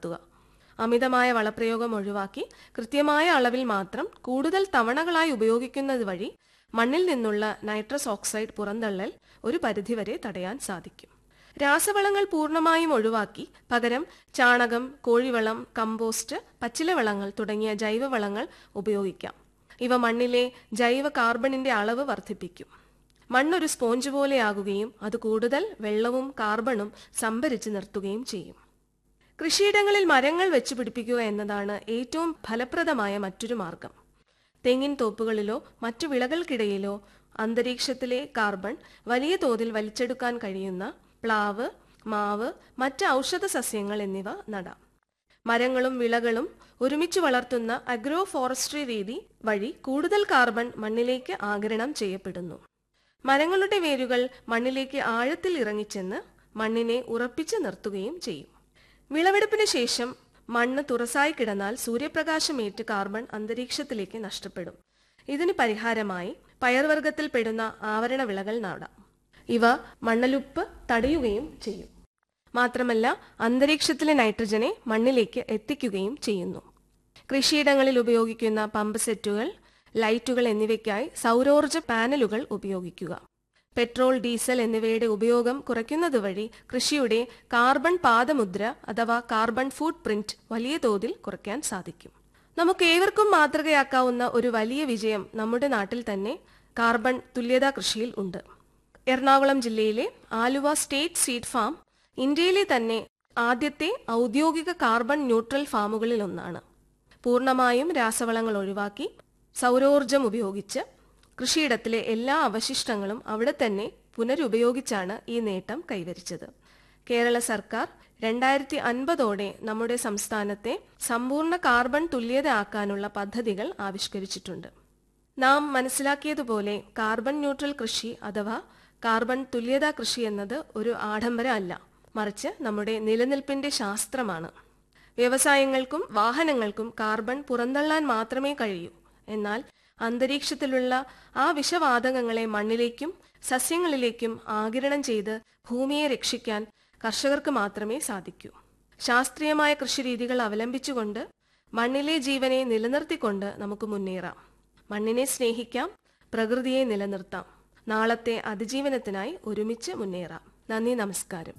നടത്തുക അമിതമായ വളപ്രയോഗം ഒഴിവാക്കി കൃത്യമായ അളവിൽ മാത്രം കൂടുതൽ തവണകളായി ഉപയോഗിക്കുന്നത് വഴി മണ്ണിൽ നിന്നുള്ള നൈട്രസ് ഓക്സൈഡ് പുറന്തള്ളൽ ഒരു പരിധിവരെ തടയാൻ സാധിക്കും രാസവളങ്ങൾ പൂർണ്ണമായും ഒഴിവാക്കി പകരം ചാണകം കോഴിവളം കമ്പോസ്റ്റ് പച്ചിലവളങ്ങൾ തുടങ്ങിയ ജൈവവളങ്ങൾ ഉപയോഗിക്കാം ഇവ മണ്ണിലെ ജൈവ കാർബണിന്റെ അളവ് വർദ്ധിപ്പിക്കും മണ്ണൊരു സ്പോഞ്ച് പോലെയാകുകയും അത് കൂടുതൽ വെള്ളവും കാർബണും സംഭരിച്ചു നിർത്തുകയും ചെയ്യും കൃഷിയിടങ്ങളിൽ മരങ്ങൾ വെച്ച് പിടിപ്പിക്കുക എന്നതാണ് ഏറ്റവും ഫലപ്രദമായ മറ്റൊരു മാർഗം തെങ്ങിൻ തോപ്പുകളിലോ മറ്റു വിളകൾക്കിടയിലോ അന്തരീക്ഷത്തിലെ കാർബൺ വലിയ തോതിൽ വലിച്ചെടുക്കാൻ കഴിയുന്ന പ്ലാവ് മാവ് മറ്റ് ഔഷധ സസ്യങ്ങൾ എന്നിവ നടാം മരങ്ങളും വിളകളും ഒരുമിച്ച് വളർത്തുന്ന അഗ്രോ ഫോറസ്ട്രി രീതി വഴി കൂടുതൽ കാർബൺ മണ്ണിലേക്ക് ആഗിരണം ചെയ്യപ്പെടുന്നു മരങ്ങളുടെ വേരുകൾ മണ്ണിലേക്ക് ആഴത്തിൽ ഇറങ്ങിച്ചെന്ന് മണ്ണിനെ ഉറപ്പിച്ചു നിർത്തുകയും ചെയ്യും വിളവെടുപ്പിന് ശേഷം മണ്ണ് തുറസായി കിടന്നാൽ സൂര്യപ്രകാശമേറ്റ് കാർബൺ അന്തരീക്ഷത്തിലേക്ക് നഷ്ടപ്പെടും ഇതിന് പരിഹാരമായി പയർവർഗത്തിൽ പെടുന്ന ആവരണ വിളകൾ നടാം ഇവ മണ്ണലുപ്പ് തടയുകയും ചെയ്യും മാത്രമല്ല അന്തരീക്ഷത്തിലെ നൈട്രജനെ മണ്ണിലേക്ക് എത്തിക്കുകയും ചെയ്യുന്നു കൃഷിയിടങ്ങളിൽ ഉപയോഗിക്കുന്ന പമ്പ് സെറ്റുകൾ ലൈറ്റുകൾ എന്നിവയ്ക്കായി സൗരോർജ്ജ പാനലുകൾ ഉപയോഗിക്കുക പെട്രോൾ ഡീസൽ എന്നിവയുടെ ഉപയോഗം കുറയ്ക്കുന്നത് വഴി കൃഷിയുടെ കാർബൺ പാദമുദ്ര അഥവാ കാർബൺ ഫുട് പ്രിന്റ് വലിയ തോതിൽ കുറയ്ക്കാൻ സാധിക്കും നമുക്ക് ഏവർക്കും മാതൃകയാക്കാവുന്ന ഒരു വലിയ വിജയം നമ്മുടെ നാട്ടിൽ തന്നെ കാർബൺ തുല്യതാ കൃഷിയിൽ ഉണ്ട് എറണാകുളം ജില്ലയിലെ ആലുവ സ്റ്റേറ്റ് സീഡ് ഫാം ഇന്ത്യയിലെ തന്നെ ആദ്യത്തെ ഔദ്യോഗിക കാർബൺ ന്യൂട്രൽ ഫാമുകളിൽ ഒന്നാണ് പൂർണ്ണമായും രാസവളങ്ങൾ ഒഴിവാക്കി സൗരോർജം ഉപയോഗിച്ച് കൃഷിയിടത്തിലെ എല്ലാ അവശിഷ്ടങ്ങളും അവിടെ തന്നെ പുനരുപയോഗിച്ചാണ് ഈ നേട്ടം കൈവരിച്ചത് കേരള സർക്കാർ രണ്ടായിരത്തി അൻപതോടെ നമ്മുടെ സംസ്ഥാനത്തെ സമ്പൂർണ്ണ കാർബൺ തുല്യത ആക്കാനുള്ള പദ്ധതികൾ ആവിഷ്കരിച്ചിട്ടുണ്ട് നാം മനസ്സിലാക്കിയതുപോലെ കാർബൺ ന്യൂട്രൽ കൃഷി അഥവാ കാർബൺ തുല്യതാ കൃഷി എന്നത് ഒരു ആഡംബരം അല്ല മറിച്ച് നമ്മുടെ നിലനിൽപ്പിന്റെ ശാസ്ത്രമാണ് വ്യവസായങ്ങൾക്കും വാഹനങ്ങൾക്കും കാർബൺ പുറന്തള്ളാൻ മാത്രമേ കഴിയൂ എന്നാൽ അന്തരീക്ഷത്തിലുള്ള ആ വിഷവാതകങ്ങളെ മണ്ണിലേക്കും സസ്യങ്ങളിലേക്കും ആകിരണം ചെയ്ത് ഭൂമിയെ രക്ഷിക്കാൻ കർഷകർക്ക് മാത്രമേ സാധിക്കൂ ശാസ്ത്രീയമായ കൃഷിരീതികൾ അവലംബിച്ചുകൊണ്ട് മണ്ണിലെ ജീവനെ നിലനിർത്തിക്കൊണ്ട് നമുക്ക് മുന്നേറാം മണ്ണിനെ സ്നേഹിക്കാം പ്രകൃതിയെ നിലനിർത്താം നാളത്തെ അതിജീവനത്തിനായി ഒരുമിച്ച് മുന്നേറാം നന്ദി നമസ്കാരം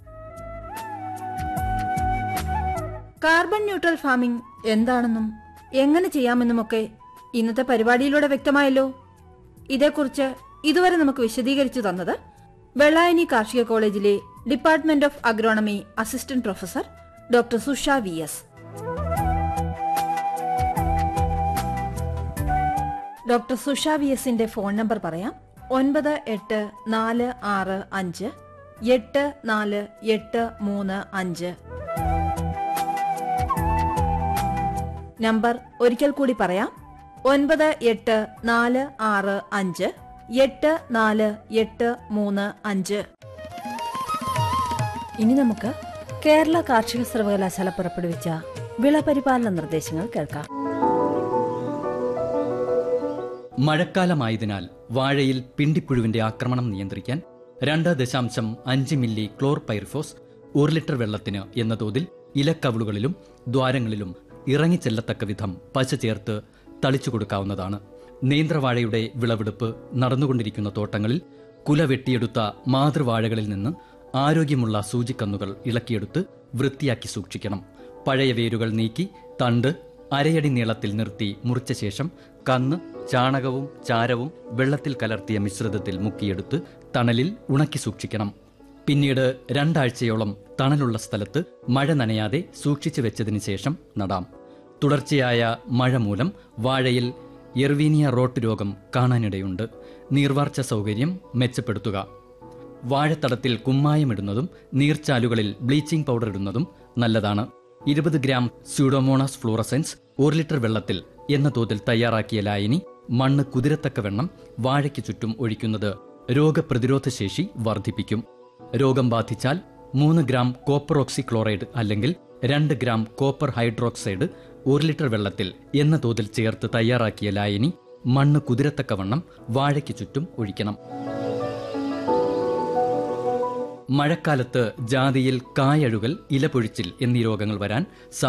കാർബൺ ന്യൂട്രൽ ഫാമിംഗ് എന്താണെന്നും എങ്ങനെ ചെയ്യാമെന്നുമൊക്കെ ഇന്നത്തെ പരിപാടിയിലൂടെ വ്യക്തമായല്ലോ ഇതേക്കുറിച്ച് ഇതുവരെ നമുക്ക് വിശദീകരിച്ചു തന്നത് വെള്ളായണി കാർഷിക കോളേജിലെ department of agronomy assistant professor doctor Susha V S doctor Susha V എസിന്റെ ഫോൺ നമ്പർ പറയാം ഒൻപത് എട്ട് നാല് ആറ് അഞ്ച് എട്ട് നാല് എട്ട് മൂന്ന് അഞ്ച് നമ്പർ ഒരിക്കൽ കൂടി പറയാം ഒൻപത് എട്ട് നാല് ആറ് അഞ്ച് എട്ട് നാല് എട്ട് മൂന്ന് അഞ്ച് ഇനി നമുക്ക് കേരള കാർഷിക സർവകലാശാല പുറപ്പെടുവിച്ച വിളപരിപാലന നിർദ്ദേശങ്ങൾ കേൾക്കാം മഴക്കാലമായതിനാൽ വാഴയിൽ പിണ്ടിപ്പുഴുവിന്റെ ആക്രമണം നിയന്ത്രിക്കാൻ രണ്ട് ദശാംശം അഞ്ച് മില്ലി ക്ലോർ പൈർഫോസ് ഒരു ലിറ്റർ വെള്ളത്തിന് എന്ന തോതിൽ ഇലക്കവിളുകളിലും ദ്വാരങ്ങളിലും ഇറങ്ങിച്ചെല്ലത്തക്ക വിധം പശ ചേർത്ത് തളിച്ചു കൊടുക്കാവുന്നതാണ് നേന്ത്രവാഴയുടെ വിളവെടുപ്പ് നടന്നുകൊണ്ടിരിക്കുന്ന തോട്ടങ്ങളിൽ കുല വെട്ടിയെടുത്ത മാതൃവാഴകളിൽ നിന്ന് ആരോഗ്യമുള്ള സൂചിക്കന്നുകൾ ഇളക്കിയെടുത്ത് വൃത്തിയാക്കി സൂക്ഷിക്കണം പഴയ വേരുകൾ നീക്കി തണ്ട് അരയടി നീളത്തിൽ നിർത്തി മുറിച്ച ശേഷം കന്ന് ചാണകവും ചാരവും വെള്ളത്തിൽ കലർത്തിയ മിശ്രിതത്തിൽ മുക്കിയെടുത്ത് തണലിൽ ഉണക്കി സൂക്ഷിക്കണം പിന്നീട് രണ്ടാഴ്ചയോളം തണലുള്ള സ്ഥലത്ത് മഴ നനയാതെ സൂക്ഷിച്ചു വെച്ചതിന് ശേഷം നടാം തുടർച്ചയായ മഴ മൂലം വാഴയിൽ എർവീനിയ റോട്ട് രോഗം കാണാനിടയുണ്ട് നീർവാർച്ച സൗകര്യം മെച്ചപ്പെടുത്തുക വാഴത്തടത്തിൽ കുമ്മായമിടുന്നതും നീർച്ചാലുകളിൽ ബ്ലീച്ചിംഗ് പൗഡർ ഇടുന്നതും നല്ലതാണ് ഇരുപത് ഗ്രാം സ്യൂഡോമോണാസ് ഫ്ലൂറസെൻസ് ഒരു ലിറ്റർ വെള്ളത്തിൽ എന്ന തോതിൽ തയ്യാറാക്കിയ ലായനി മണ്ണ് കുതിരത്തക്കവണ്ണം വാഴയ്ക്ക് ചുറ്റും ഒഴിക്കുന്നത് രോഗപ്രതിരോധ ശേഷി വർദ്ധിപ്പിക്കും രോഗം ബാധിച്ചാൽ മൂന്ന് ഗ്രാം കോപ്പർ ഓക്സിക്ലോറൈഡ് അല്ലെങ്കിൽ രണ്ട് ഗ്രാം കോപ്പർ ഹൈഡ്രോക്സൈഡ് ഒരു ലിറ്റർ വെള്ളത്തിൽ എന്ന തോതിൽ ചേർത്ത് തയ്യാറാക്കിയ ലായനി മണ്ണ് കുതിരത്തക്കവണ്ണം വാഴയ്ക്ക് ചുറ്റും ഒഴിക്കണം മഴക്കാലത്ത് ജാതിയിൽ കായഴുകൽ ഇലപൊഴിച്ചിൽ എന്നീ രോഗങ്ങൾ വരാൻ സാ